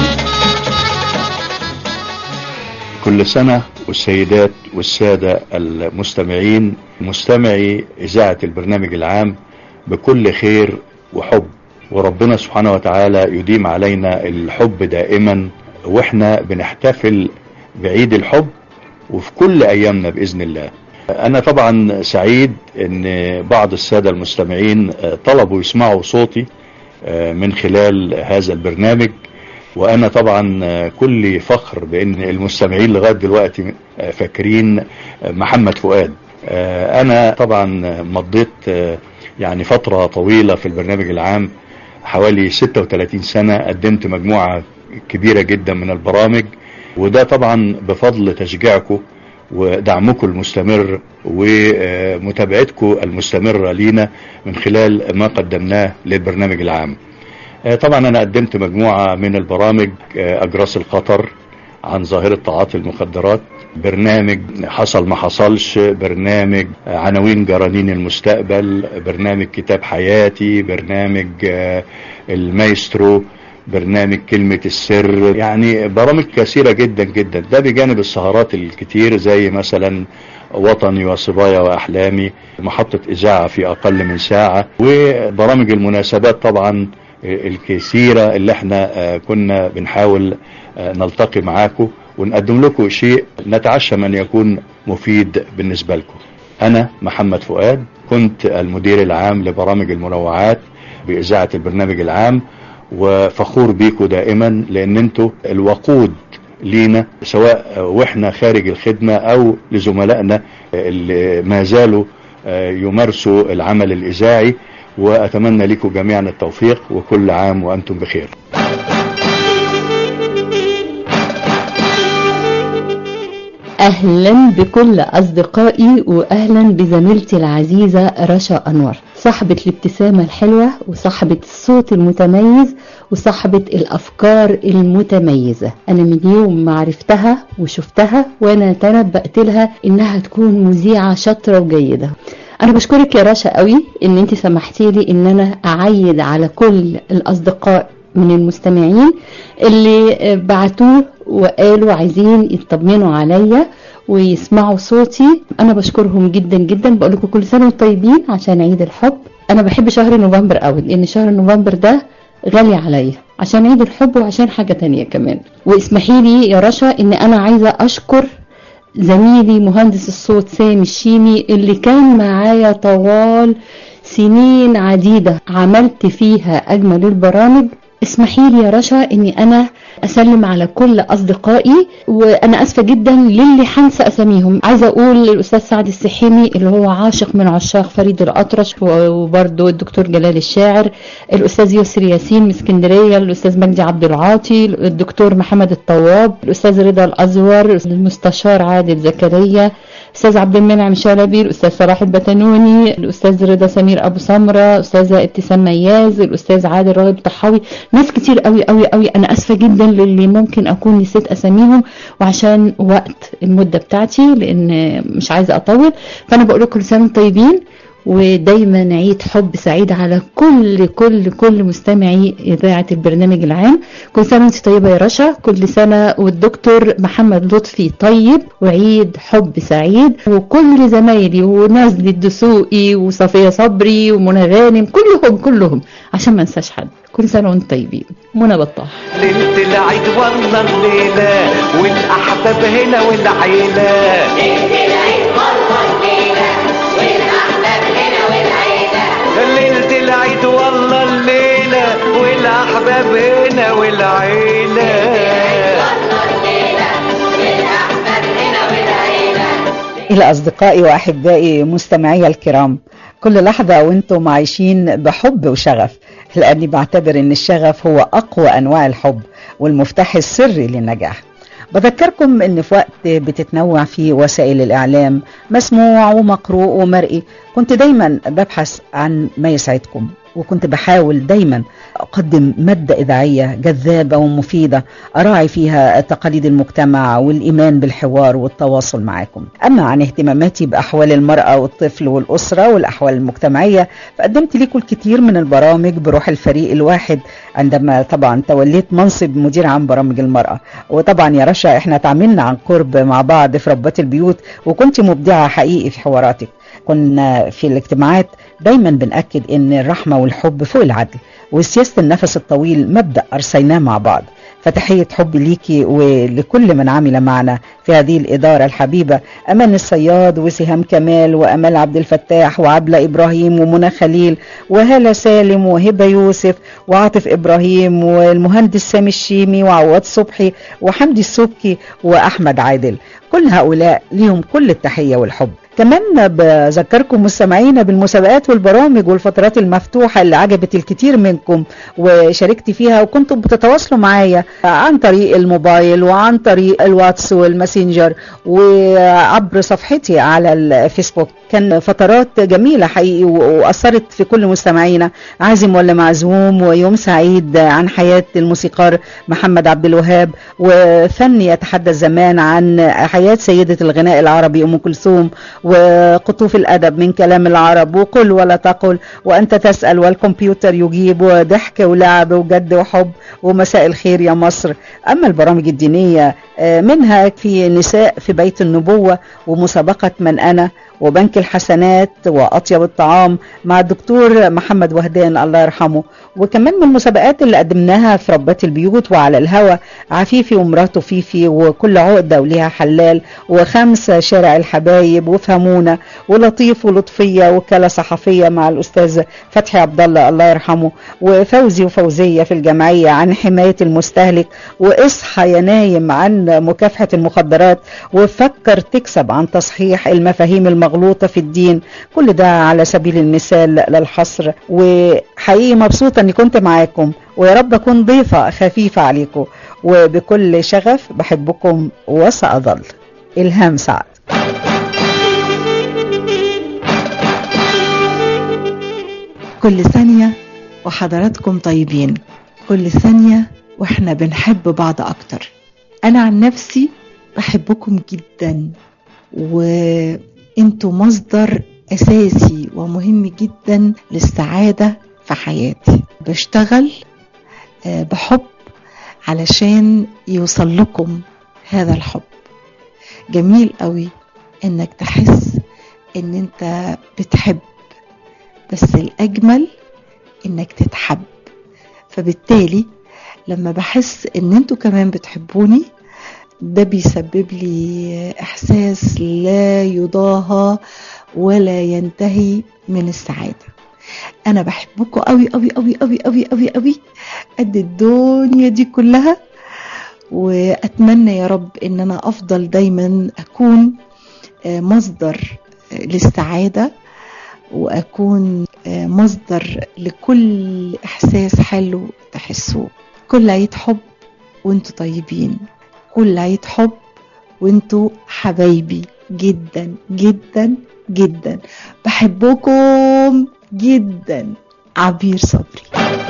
كل سنة والسيدات والسادة المستمعين مستمعي إذاعة البرنامج العام بكل خير وحب وربنا سبحانه وتعالى يديم علينا الحب دائما واحنا بنحتفل بعيد الحب وفي كل أيامنا بإذن الله أنا طبعا سعيد أن بعض السادة المستمعين طلبوا يسمعوا صوتي من خلال هذا البرنامج وانا طبعا كل فخر بان المستمعين لغايه دلوقتي فاكرين محمد فؤاد انا طبعا مضيت يعني فتره طويله في البرنامج العام حوالي 36 سنه قدمت مجموعه كبيره جدا من البرامج وده طبعا بفضل تشجيعكم ودعمكم المستمر ومتابعتكم المستمرة لينا من خلال ما قدمناه للبرنامج العام طبعا انا قدمت مجموعة من البرامج اجراس الخطر عن ظاهرة تعاطي المخدرات برنامج حصل ما حصلش برنامج عناوين جرانين المستقبل برنامج كتاب حياتي برنامج المايسترو برنامج كلمة السر يعني برامج كثيرة جدا جدا ده بجانب السهرات الكتير زي مثلا وطني وصبايا وأحلامي محطة إذاعة في أقل من ساعة وبرامج المناسبات طبعا الكثيرة اللي احنا كنا بنحاول نلتقي معاكم ونقدم لكم شيء نتعشم أن يكون مفيد بالنسبة لكم أنا محمد فؤاد كنت المدير العام لبرامج المنوعات بإذاعة البرنامج العام وفخور بيكم دائما لأن انتوا الوقود لينا سواء واحنا خارج الخدمة او لزملائنا اللي ما زالوا يمارسوا العمل الإذاعي وأتمنى لكم جميعا التوفيق وكل عام وأنتم بخير أهلا بكل أصدقائي وأهلا بزميلتي العزيزة رشا أنور صاحبة الابتسامة الحلوة وصاحبة الصوت المتميز وصاحبة الأفكار المتميزة أنا من يوم ما عرفتها وشفتها وأنا تنبأت لها إنها تكون مذيعة شاطرة وجيدة انا بشكرك يا رشا قوي ان انت سمحتي لي ان انا اعيد على كل الاصدقاء من المستمعين اللي بعتوه وقالوا عايزين يطمنوا عليا ويسمعوا صوتي انا بشكرهم جدا جدا بقول لكم كل سنه وانتم طيبين عشان عيد الحب انا بحب شهر نوفمبر قوي لان شهر نوفمبر ده غالي عليا عشان عيد الحب وعشان حاجه تانية كمان واسمحي لي يا رشا ان انا عايزه اشكر زميلي مهندس الصوت سامي الشيمي اللي كان معايا طوال سنين عديدة عملت فيها أجمل البرامج اسمحي لي يا رشا اني انا اسلم على كل اصدقائي وانا اسفه جدا للي هنسى اساميهم عايزه اقول الاستاذ سعد السحيمي اللي هو عاشق من عشاق فريد الاطرش وبرده الدكتور جلال الشاعر الاستاذ يسري ياسين من اسكندريه الاستاذ مجدي عبد العاطي الدكتور محمد الطواب الاستاذ رضا الازور المستشار عادل زكريا الاستاذ عبد المنعم شلبي الاستاذ صلاح البتنوني الاستاذ رضا سمير ابو سمره استاذه ابتسام مياز الاستاذ عادل راغب طحاوي ناس كتير قوي قوي قوي انا اسفه جدا للي ممكن اكون نسيت اساميهم وعشان وقت المده بتاعتي لان مش عايزه اطول فانا بقول لكم كل سنه وانتم طيبين ودايما عيد حب سعيد على كل كل كل مستمعي اذاعه البرنامج العام كل سنه وانت طيبه يا رشا كل سنه والدكتور محمد لطفي طيب وعيد حب سعيد وكل زمايلي ونازلي الدسوقي وصفيه صبري ومنى غانم كلهم كلهم عشان ما انساش حد كل سنه وانتم طيبين منى بطاح ليلة العيد والله الليلة والأحباب هنا والعيلة ليلة العيد والله الليلة والأحباب هنا والعيلة ليلة العيد والله الليلة والأحباب هنا والعيلة إلى أصدقائي وأحبائي مستمعي الكرام كل لحظة وانتم عايشين بحب وشغف لأني بعتبر أن الشغف هو أقوى أنواع الحب والمفتاح السري للنجاح بذكركم ان في وقت بتتنوع فيه وسائل الاعلام مسموع ومقروء ومرئي كنت دايما ببحث عن ما يسعدكم وكنت بحاول دايما اقدم ماده اذاعيه جذابه ومفيده اراعي فيها تقاليد المجتمع والايمان بالحوار والتواصل معاكم اما عن اهتماماتي باحوال المراه والطفل والاسره والاحوال المجتمعيه فقدمت لكم الكثير من البرامج بروح الفريق الواحد عندما طبعا توليت منصب مدير عام برامج المراه وطبعا يا رشا احنا تعاملنا عن قرب مع بعض في ربات البيوت وكنت مبدعه حقيقي في حواراتك كنا في الاجتماعات دايما بنأكد ان الرحمة والحب فوق العدل وسياسة النفس الطويل مبدأ أرسيناه مع بعض فتحية حبي ليكي ولكل من عمل معنا في هذه الإدارة الحبيبة أمان الصياد وسهام كمال وأمال عبد الفتاح وعبلة إبراهيم ومنى خليل وهالة سالم وهبة يوسف وعاطف إبراهيم والمهندس سامي الشيمي وعواد صبحي وحمدي السبكي وأحمد عادل كل هؤلاء ليهم كل التحية والحب كمان بذكركم مستمعينا بالمسابقات والبرامج والفترات المفتوحة اللي عجبت الكثير منكم وشاركت فيها وكنتم بتتواصلوا معايا عن طريق الموبايل وعن طريق الواتس والماسنجر وعبر صفحتي على الفيسبوك كان فترات جميلة حقيقي وأثرت في كل مستمعينا عازم ولا معزوم ويوم سعيد عن حياة الموسيقار محمد عبد الوهاب وفن يتحدث زمان عن حياة سيدة الغناء العربي أم كلثوم وقطوف الأدب من كلام العرب وقل ولا تقل وأنت تسأل والكمبيوتر يجيب وضحك ولعب وجد وحب ومساء الخير يا مصر أما البرامج الدينية منها في نساء في بيت النبوة ومسابقة من أنا وبنك الحسنات وأطيب الطعام مع الدكتور محمد وهدان الله يرحمه وكمان من المسابقات اللي قدمناها في ربات البيوت وعلى الهوا عفيفي ومراته فيفي وكل عقدة وليها حلال وخمسة شارع الحبايب وفهمونا ولطيف ولطفية وكالة صحفية مع الأستاذ فتحي عبد الله الله يرحمه وفوزي وفوزية في الجمعية عن حماية المستهلك واصحى يا نايم عن مكافحة المخدرات وفكر تكسب عن تصحيح المفاهيم المغلوطة في الدين كل ده على سبيل المثال للحصر وحقيقي مبسوطة اني كنت معاكم ويا رب اكون ضيفة خفيفة عليكم وبكل شغف بحبكم وسأظل إلهام سعد كل ثانية وحضراتكم طيبين كل ثانية واحنا بنحب بعض اكتر انا عن نفسي بحبكم جدا وانتوا مصدر اساسي ومهم جدا للسعادة في حياتي بشتغل بحب علشان يوصل لكم هذا الحب جميل قوي انك تحس ان انت بتحب بس الاجمل انك تتحب فبالتالي لما بحس ان انتوا كمان بتحبوني ده بيسبب لي احساس لا يضاهى ولا ينتهي من السعاده انا بحبكم قوي قوي قوي قوي قوي قوي قوي قد الدنيا دي كلها واتمنى يا رب ان انا افضل دايما اكون آه، مصدر آه، للسعاده واكون آه، مصدر لكل احساس حلو تحسوه كل عيد حب وانتوا طيبين كل عيد حب وانتوا حبايبي جدا جدا جدا بحبكم جدا عبير صبري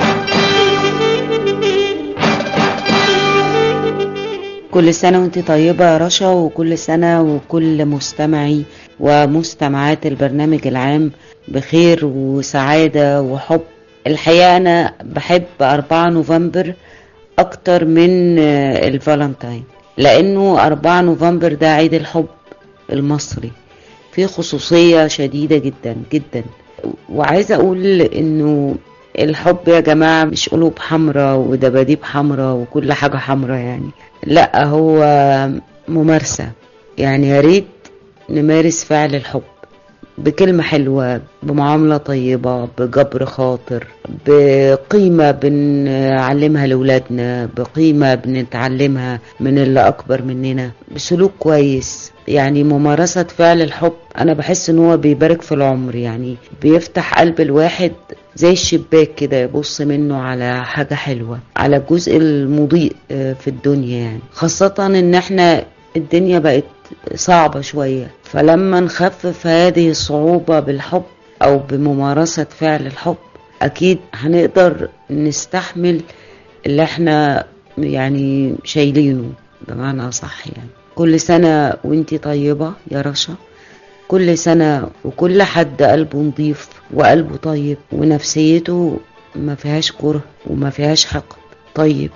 كل سنة وانت طيبة يا رشا وكل سنة وكل مستمعي ومستمعات البرنامج العام بخير وسعادة وحب الحقيقة أنا بحب 4 نوفمبر أكتر من آه، الفالنتاين لأنه 4 نوفمبر ده عيد الحب المصري فيه خصوصية شديدة جدا جدا وعايزة أقول إنه الحب يا جماعة مش قلوب حمراء ودباديب حمراء وكل حاجة حمراء يعني لا هو ممارسة يعني يا ريت نمارس فعل الحب بكلمة حلوة بمعاملة طيبة بجبر خاطر بقيمة بنعلمها لولادنا بقيمة بنتعلمها من اللي أكبر مننا بسلوك كويس يعني ممارسة فعل الحب أنا بحس إن هو بيبارك في العمر يعني بيفتح قلب الواحد زي الشباك كده يبص منه على حاجة حلوة على الجزء المضيء آه، في الدنيا يعني خاصة إن إحنا الدنيا بقت صعبة شوية فلما نخفف هذه الصعوبة بالحب أو بممارسة فعل الحب أكيد هنقدر نستحمل اللي احنا يعني شايلينه بمعنى صح يعني كل سنة وانتي طيبة يا رشا كل سنة وكل حد قلبه نظيف وقلبه طيب ونفسيته ما فيهاش كره وما فيهاش حقد طيب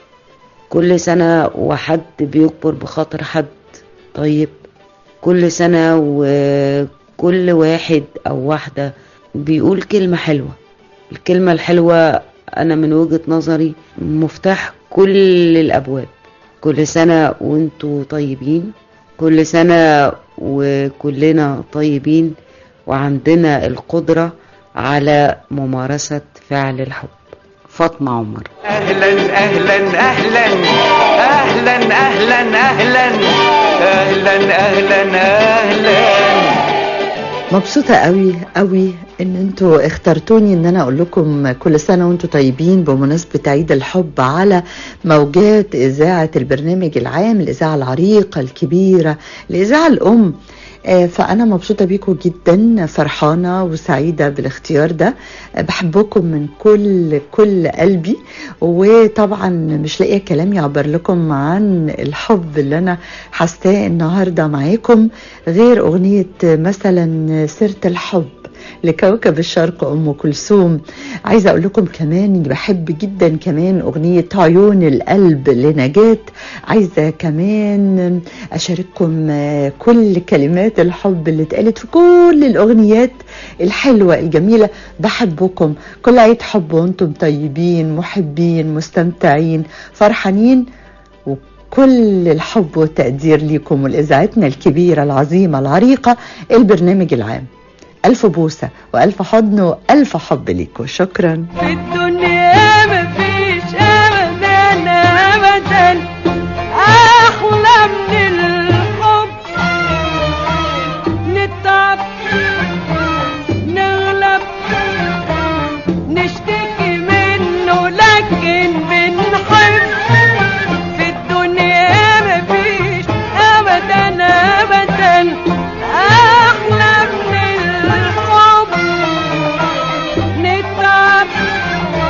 كل سنة وحد بيكبر بخاطر حد طيب كل سنة وكل واحد أو واحدة بيقول كلمة حلوة الكلمة الحلوة أنا من وجهة نظري مفتاح كل الأبواب كل سنة وانتوا طيبين كل سنة وكلنا طيبين وعندنا القدرة على ممارسة فعل الحب فاطمة عمر اهلا اهلا اهلا اهلا اهلا اهلا اهلا اهلا اهلا مبسوطة قوي قوي ان انتوا اخترتوني ان انا اقول لكم كل سنة وانتوا طيبين بمناسبة عيد الحب على موجات اذاعة البرنامج العام الاذاعة العريقة الكبيرة الاذاعة الام آه، فأنا مبسوطة بيكم جدا فرحانة وسعيدة بالاختيار ده آه، بحبكم من كل كل قلبي وطبعا مش لاقية كلام يعبر لكم عن الحب اللي أنا حاساه النهاردة معاكم غير أغنية مثلا سيرة الحب لكوكب الشرق ام كلثوم عايزه اقول لكم كمان اني بحب جدا كمان اغنيه عيون القلب لنجاة عايزه كمان اشارككم آه، كل كلمات الحب اللي اتقالت في كل الاغنيات الحلوه الجميله بحبكم كل عيد حب وانتم طيبين محبين مستمتعين فرحانين وكل الحب والتقدير ليكم ولإذاعتنا الكبيرة العظيمة العريقة البرنامج العام ألف بوسة وألف حضن وألف حب ليكم شكرا في الدنيا مفيش ابدا ابدا احلى من الحب نتعب نغلب نشتكي منه لكن بنحب في الدنيا مفيش ابدا ابدا احلى من الحب نتعب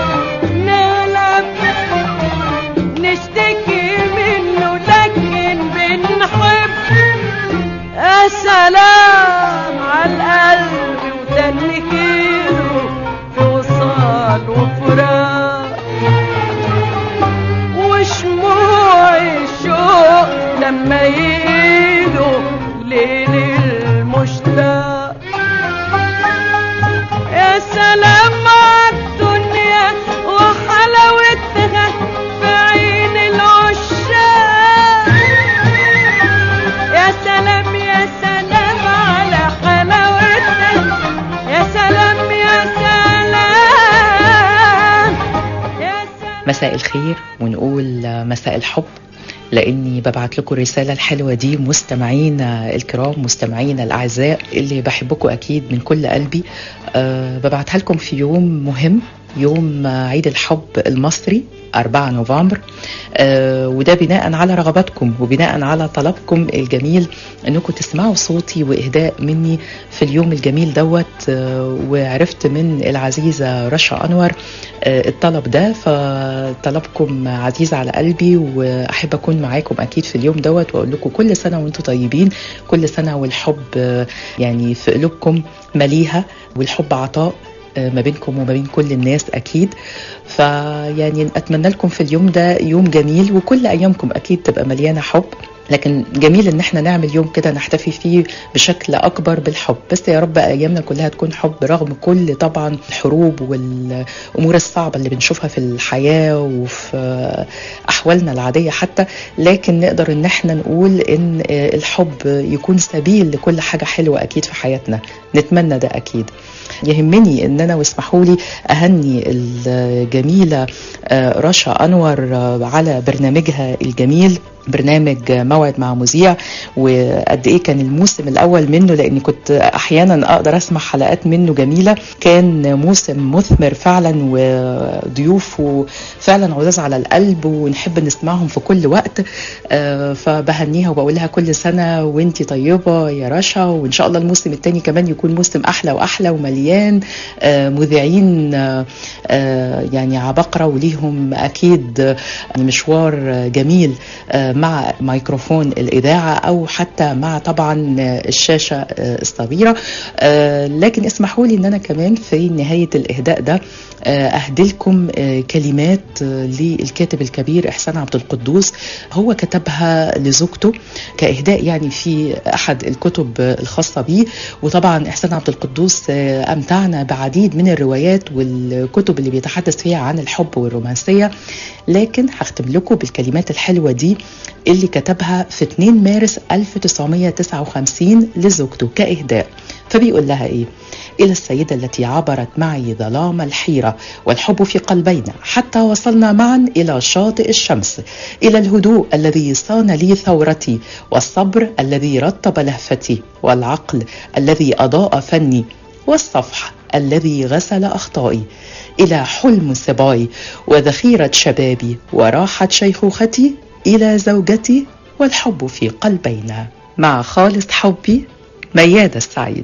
مساء الخير ونقول مساء الحب لاني ببعت لكم الرساله الحلوه دي مستمعينا الكرام مستمعينا الاعزاء اللي بحبكم اكيد من كل قلبي أه ببعتها لكم في يوم مهم يوم عيد الحب المصري 4 نوفمبر آه وده بناء على رغباتكم وبناء على طلبكم الجميل انكم تسمعوا صوتي واهداء مني في اليوم الجميل دوت آه وعرفت من العزيزه رشا انور آه الطلب ده فطلبكم عزيز على قلبي واحب اكون معاكم اكيد في اليوم دوت واقول لكم كل سنه وانتم طيبين كل سنه والحب آه يعني في قلوبكم مليها والحب عطاء ما بينكم وما بين كل الناس اكيد فيعني اتمنى لكم في اليوم ده يوم جميل وكل ايامكم اكيد تبقى مليانه حب لكن جميل ان احنا نعمل يوم كده نحتفي فيه بشكل اكبر بالحب بس يا رب ايامنا كلها تكون حب رغم كل طبعا الحروب والامور الصعبه اللي بنشوفها في الحياه وفي احوالنا العاديه حتى لكن نقدر ان احنا نقول ان الحب يكون سبيل لكل حاجه حلوه اكيد في حياتنا نتمنى ده اكيد يهمني ان انا واسمحوا لي اهني الجميله رشا انور على برنامجها الجميل برنامج موعد مع مذيع وقد ايه كان الموسم الاول منه لاني كنت احيانا اقدر اسمع حلقات منه جميله كان موسم مثمر فعلا وضيوفه فعلا عزاز على القلب ونحب نسمعهم في كل وقت فبهنيها وبقول لها كل سنه وانتي طيبه يا رشا وان شاء الله الموسم الثاني كمان يكون موسم احلى واحلى ومليان مذيعين يعني عبقره وليهم اكيد مشوار جميل مع ميكروفون الإذاعة أو حتى مع طبعا الشاشة الصغيرة لكن اسمحوا لي أن أنا كمان في نهاية الإهداء ده أهدي لكم كلمات للكاتب الكبير إحسان عبد القدوس هو كتبها لزوجته كإهداء يعني في أحد الكتب الخاصة به وطبعا إحسان عبد القدوس أمتعنا بعديد من الروايات والكتب اللي بيتحدث فيها عن الحب والرومانسية لكن هختم لكم بالكلمات الحلوة دي اللي كتبها في 2 مارس 1959 لزوجته كإهداء فبيقول لها إيه إلى السيدة التي عبرت معي ظلام الحيرة والحب في قلبينا حتى وصلنا معا إلى شاطئ الشمس إلى الهدوء الذي صان لي ثورتي والصبر الذي رطب لهفتي والعقل الذي أضاء فني والصفح الذي غسل أخطائي إلى حلم صباي وذخيرة شبابي وراحة شيخوختي إلى زوجتي والحب في قلبينا مع خالص حبي ميادة السعيد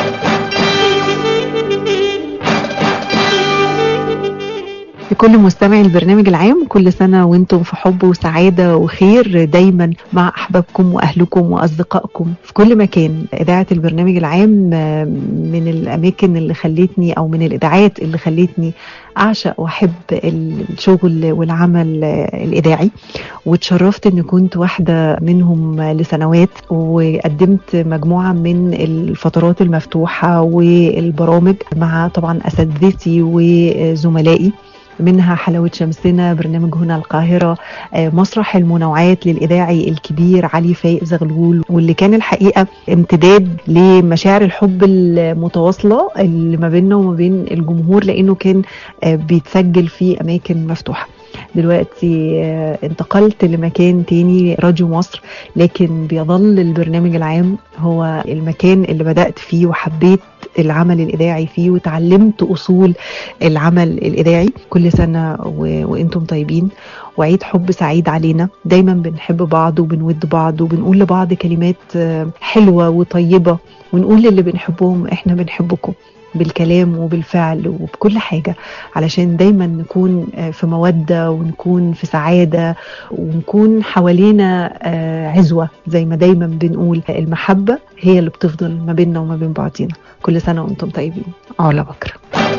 لكل مستمعي البرنامج العام كل سنة وانتم في حب وسعادة وخير دايما مع أحبابكم وأهلكم وأصدقائكم في كل مكان إذاعة البرنامج العام من الأماكن اللي خلتني أو من الإذاعات اللي خلتني أعشق وأحب الشغل والعمل الإذاعي واتشرفت أن كنت واحدة منهم لسنوات وقدمت مجموعة من الفترات المفتوحة والبرامج مع طبعا أساتذتي وزملائي منها حلاوة شمسنا برنامج هنا القاهرة مسرح المنوعات للإذاعي الكبير علي فايق زغلول واللي كان الحقيقة امتداد لمشاعر الحب المتواصلة اللي ما بيننا وما بين الجمهور لأنه كان بيتسجل في أماكن مفتوحة دلوقتي انتقلت لمكان تاني راديو مصر لكن بيظل البرنامج العام هو المكان اللي بدأت فيه وحبيت العمل الإذاعي فيه وتعلمت أصول العمل الإذاعي كل سنة و... وإنتم طيبين وعيد حب سعيد علينا دايما بنحب بعض وبنود بعض وبنقول لبعض كلمات حلوة وطيبة ونقول للي بنحبهم احنا بنحبكم بالكلام وبالفعل وبكل حاجة علشان دايما نكون في مودة ونكون في سعادة ونكون حوالينا عزوة زي ما دايما بنقول المحبة هي اللي بتفضل ما بيننا وما بين بعضينا كل سنة وانتم طيبين علا بكرة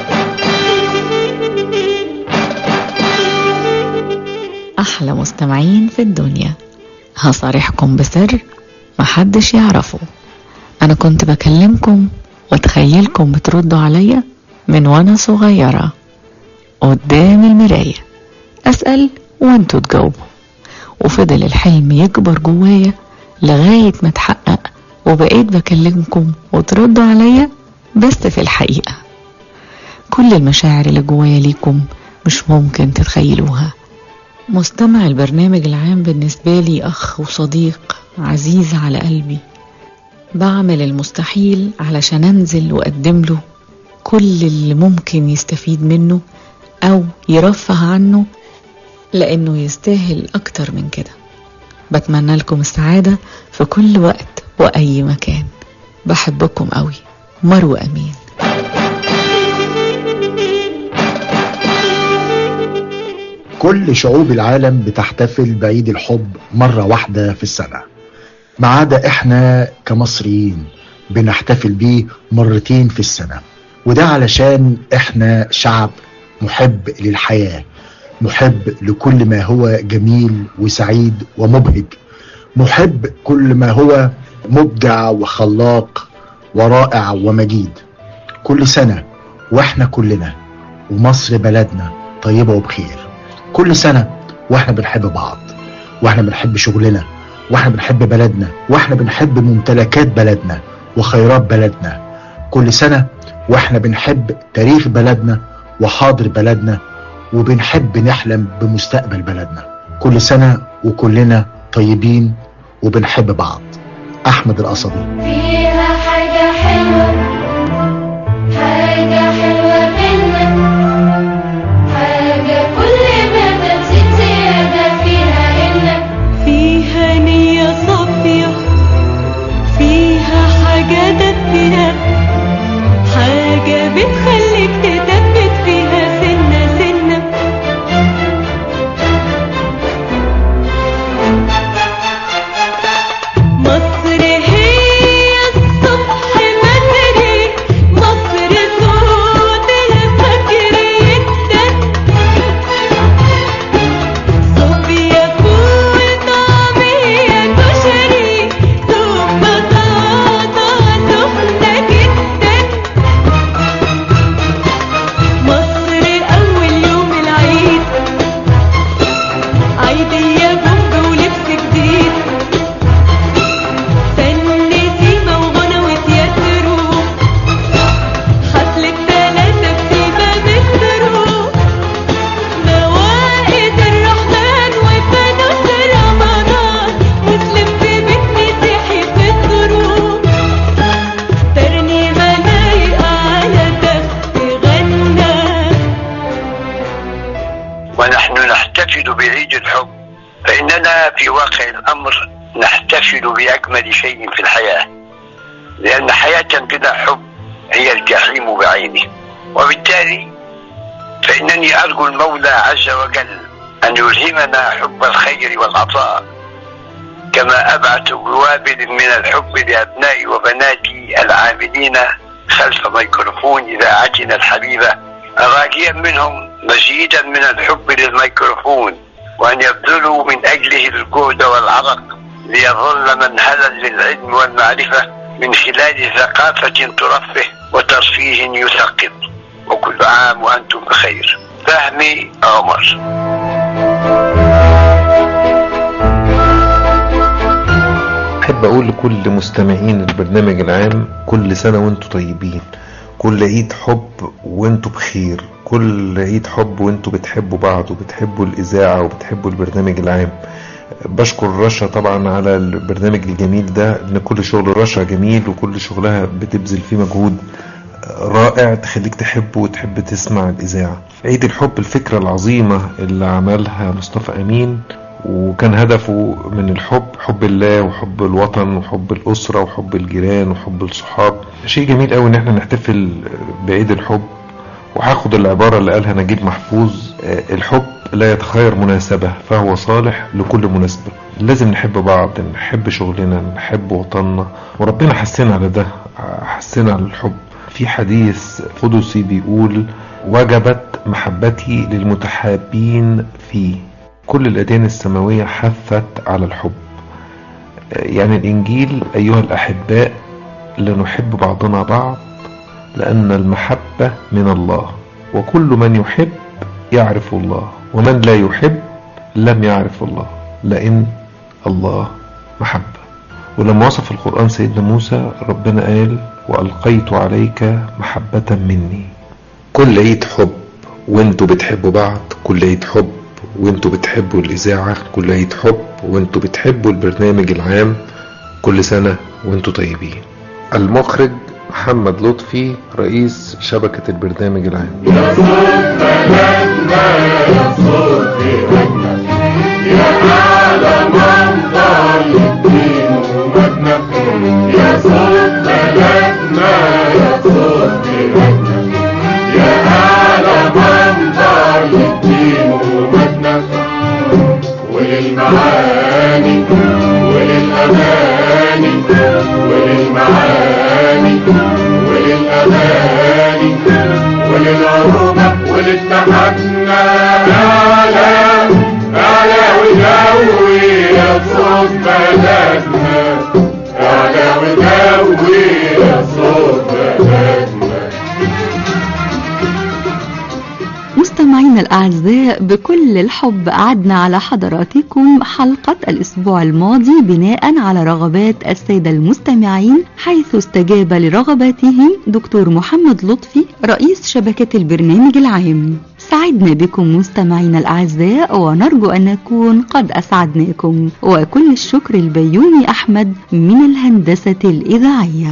أحلى مستمعين في الدنيا هصارحكم بسر محدش يعرفه أنا كنت بكلمكم وتخيلكم بتردوا عليا من وانا صغيرة قدام المراية أسأل وانتوا تجاوبوا وفضل الحلم يكبر جوايا لغاية ما اتحقق وبقيت بكلمكم وتردوا عليا بس في الحقيقة كل المشاعر اللي جوايا ليكم مش ممكن تتخيلوها مستمع البرنامج العام بالنسبة لي أخ وصديق عزيز على قلبي بعمل المستحيل علشان أنزل وأقدم له كل اللي ممكن يستفيد منه أو يرفه عنه لأنه يستاهل أكتر من كده بتمنى لكم السعادة في كل وقت وأي مكان بحبكم قوي مروة أمين كل شعوب العالم بتحتفل بعيد الحب مرة واحدة في السنة ما عدا احنا كمصريين بنحتفل بيه مرتين في السنة وده علشان احنا شعب محب للحياة محب لكل ما هو جميل وسعيد ومبهج محب كل ما هو مبدع وخلاق ورائع ومجيد كل سنة واحنا كلنا ومصر بلدنا طيبة وبخير كل سنة واحنا بنحب بعض واحنا بنحب شغلنا واحنا بنحب بلدنا واحنا بنحب ممتلكات بلدنا وخيرات بلدنا كل سنة واحنا بنحب تاريخ بلدنا وحاضر بلدنا وبنحب نحلم بمستقبل بلدنا كل سنة وكلنا طيبين وبنحب بعض أحمد القصبي فيها حاجة حلوة حاجة حلوة منا حاجة كل ما تزيد زيادة فيها إنك فيها نية صافية فيها حاجة دافية حاجة بتخليك تثبت فيها سنة سنة مصر هي الصبح بدري مصر صوت الفجر يدك صوفيا فول طعمية كشري ثم بطاطا سخنة جدا مصر أول يوم العيد عيدية بومب ولبس جديد فن سيما وغنى وتياترو حفلة تلاتة بسيما مترو موائد الرحمن وفانوس رمضان مسلم في بيت مسيحي في الظروف ترنيمة لايقة على تخت غنى ونحن نحتفل بعيد الحب فإننا في واقع الأمر نحتفل بأجمل شيء في الحياة لأن حياة بلا حب هي الجحيم بعينه وبالتالي فإنني أرجو المولى عز وجل أن يلهمنا حب الخير والعطاء كما أبعث بوابل من الحب لأبنائي وبناتي العاملين خلف ميكروفون إذاعتنا الحبيبة راجيا منهم مزيدا من الحب للميكروفون وأن يبذلوا من أجله الجهد والعرق ليظل منهلا للعلم والمعرفة من خلال ثقافة ترفه وترفيه يثقف وكل عام وأنتم بخير فهمي عمر أحب أقول لكل مستمعين البرنامج العام كل سنة وانتم طيبين كل عيد حب وانتم بخير كل عيد حب وانتم بتحبوا بعض وبتحبوا الإذاعة وبتحبوا البرنامج العام بشكر رشا طبعا على البرنامج الجميل ده ان كل شغل رشا جميل وكل شغلها بتبذل فيه مجهود رائع تخليك تحب وتحب تسمع الإذاعة عيد الحب الفكرة العظيمة اللي عملها مصطفى أمين وكان هدفه من الحب حب الله وحب الوطن وحب الأسرة وحب الجيران وحب الصحاب شيء جميل قوي ان احنا نحتفل بعيد الحب وهاخد العبارة اللي قالها نجيب محفوظ آه، الحب لا يتخير مناسبة فهو صالح لكل مناسبة لازم نحب بعض نحب شغلنا نحب وطننا وربنا حسنا على ده حسنا على الحب في حديث قدسي بيقول وجبت محبتي للمتحابين فيه كل الأديان السماوية حثت على الحب يعني الإنجيل أيها الأحباء لنحب بعضنا بعض لأن المحبة من الله وكل من يحب يعرف الله ومن لا يحب لم يعرف الله لأن الله محبة ولما وصف القرآن سيدنا موسى ربنا قال وألقيت عليك محبة مني كل عيد حب وانتوا بتحبوا بعض كل عيد حب وانتوا بتحبوا الإذاعة كل عيد حب وانتوا بتحبوا البرنامج العام كل سنة وانتوا طيبين المخرج محمد لطفي رئيس شبكة البرنامج العام يا صوت بلدنا يا صوت بلدنا يا أعلى منظر للدين ومدنا وللمعاني وللأماني وللمعاني وللأماني وللعروبة ولاتحادنا أعلى أعلى وجوي يا صوت بلدنا أعلى وجوي يا صوت بلدنا مستمعينا الأعزاء بكل الحب أعدنا على حضراتكم حلقة الأسبوع الماضي بناء على رغبات السادة المستمعين حيث استجاب لرغباتهم دكتور محمد لطفي رئيس شبكة البرنامج العام سعدنا بكم مستمعينا الأعزاء ونرجو أن نكون قد أسعدناكم وكل الشكر البيومي أحمد من الهندسة الإذاعية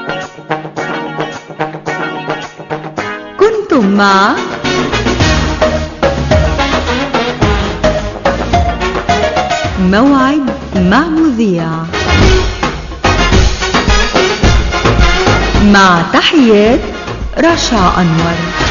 كنتم مع موعد مع مذيع مع تحيات رشا أنور